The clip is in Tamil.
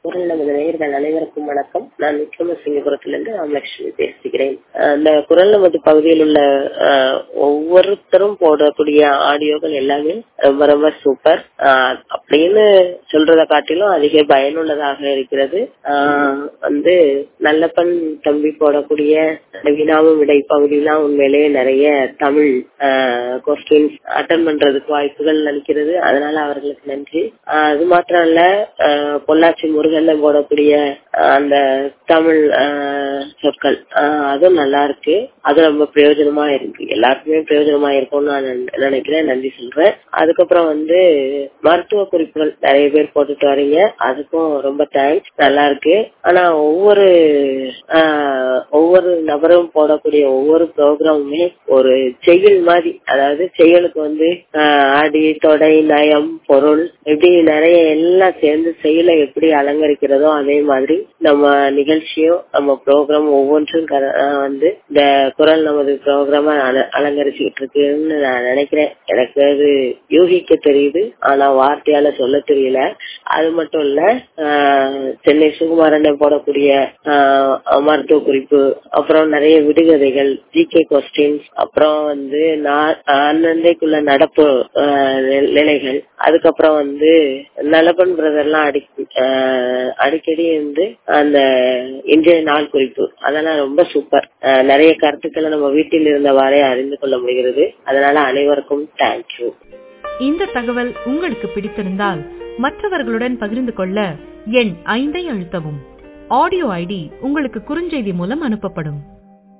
குரல் நமது நேயர்கள் அனைவருக்கும் வணக்கம் நான் விக்ரமசிங்கபுரத்திலிருந்து ராமலட்சுமி பேசுகிறேன் அந்த குரல் நமது பகுதியில் உள்ள அஹ், ஒவ்வொருத்தரும் போடக்கூடிய ஆடியோக்கள் எல்லாமே ரொம்ப ரொம்ப சூப்பர் அஹ், அப்படின்னு சொல்றத காட்டிலும் அதிக பயனுள்ளதாக இருக்கிறது அஹ், வந்து நல்லப்பன் தம்பி போடக்கூடிய வினாவும் விடை பகுதியெல்லாம் உண்மையிலேயே நிறைய தமிழ் கொஸ்டின்ஸ் அட்டன் பண்றதுக்கு வாய்ப்புகள் அளிக்கிறது அதனால அவர்களுக்கு நன்றி அஹ், அது மாத்திரம் இல்ல அஹ், பொள்ளாச்சி முருகன்ல போடக்கூடிய அஹ், அந்த தமிழ் அஹ், சொற்கள் அஹ், அதுவும் நல்லா இருக்கு அது ரொம்ப பிரயோஜனமா இருக்கு எல்லாருக்குமே பிரயோஜனமா இருக்கும்னு நான் நினை- நினைக்கிறேன் நன்றி சொல்றேன் அதுக்கப்புறம் வந்து மருத்துவ குறிப்புகள் நிறைய பேர் போட்டுட்டு வரீங்க அதுக்கும் ரொம்ப தேங்க்ஸ் நல்லா இருக்கு ஆனா ஒவ்வொரு ஆஹ், ஒவ்வொரு நபரும் போடக்கூடிய ஒவ்வொரு ப்ரோக்ராமுமே ஒரு செயல் மாதிரி அதாவது செயலுக்கு வந்து ஆஹ், அடி தொடை நயம் பொருள் இப்படி நிறைய எல்லாம் சேர்ந்து செயலை எப்படி அலங்கரிக்கிறதோ அதே மாதிரி நம்ம நிகழ்ச்சியும் நம்ம ப்ரோக்ராம் ஒவ்வொன்றும் கர- ஆஹ் வந்து இந்த குரல் நமது ப்ரோக்ராம அலங்கரிச்சுக்கிட்டு இருக்குன்னு நான் நினைக்கிறேன் எனக்கு அது யூகிக்க தெரியுது ஆனா வார்த்தையால சொல்ல தெரியல அது மட்டும் இல்ல ஆஹ் சென்னை சுகுமாரன் போடக்கூடிய ஆஹ் மருத்துவ குறிப்பு அப்புறம் நிறைய விடுகதைகள் ஜிகே கொஸ்டின்ஸ் அப்புறம் வந்து நான் அன்னந்தைக்குள்ள நடப்பு ஆஹ் நில- நிலைகள் அதுக்கப்புறம் வந்து நலபன் பிரதர்லாம் அடி ஆஹ் அடிக்கடி வந்து அந்த இன்றைய நாள் குறிப்பு அதெல்லாம் ரொம்ப சூப்பர் ஆஹ் நிறைய கருத்துக்களை நம்ம வீட்டில் இருந்தவாறே அறிந்து கொள்ள முடிகிறது அதனால அனைவருக்கும் தேங்க்யூ இந்த தகவல் உங்களுக்கு பிடித்திருந்தால் மற்றவர்களுடன் பகிர்ந்து கொள்ள எண் ஐந்தை அழுத்தவும் ஆடியோ ஐடி உங்களுக்கு குறுஞ்செய்தி மூலம் அனுப்பப்படும்